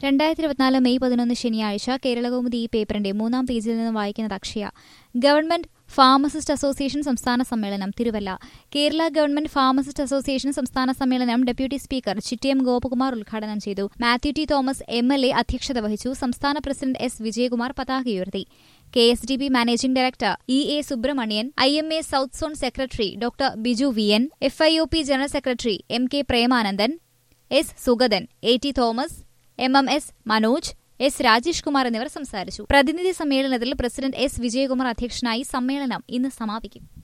രണ്ടായിരത്തി ഇരുപത്തിനാല് മെയ് പതിനൊന്ന് ശനിയാഴ്ച കേരളകൗമുദി ഈ പേപ്പറിന്റെ മൂന്നാം പേജിൽ നിന്ന് വായിക്കുന്നത് അക്ഷയ ഗവൺമെന്റ് ഫാർമസിസ്റ്റ് അസോസിയേഷൻ സംസ്ഥാന സമ്മേളനം Thiruvalla Kerala government pharmacist association സംസ്ഥാന സമ്മേളനം ഡെപ്യൂട്ടി സ്പീക്കർ ചിറ്റിയം ഗോപകുമാർ ഉദ്ഘാടനം ചെയ്തു Mathew T Thomas M L A അധ്യക്ഷത വഹിച്ചു സംസ്ഥാന പ്രസിഡന്റ് എസ് വിജയകുമാർ പതാക ഉയർത്തി K S D B managing director E A Subrahmanyan I M A south zone secretary doctor Biju V N F I O P general secretary M K Premanandan S Sugathan A T Thomas M M S Manoj S Rajesh Kumar എന്നിവർ സംസാരിച്ചു പ്രതിനിധി സമ്മേളനത്തിൽ president S Vijayakumar അധ്യക്ഷനായി സമ്മേളനം ഇന്ന് സമാപിക്കും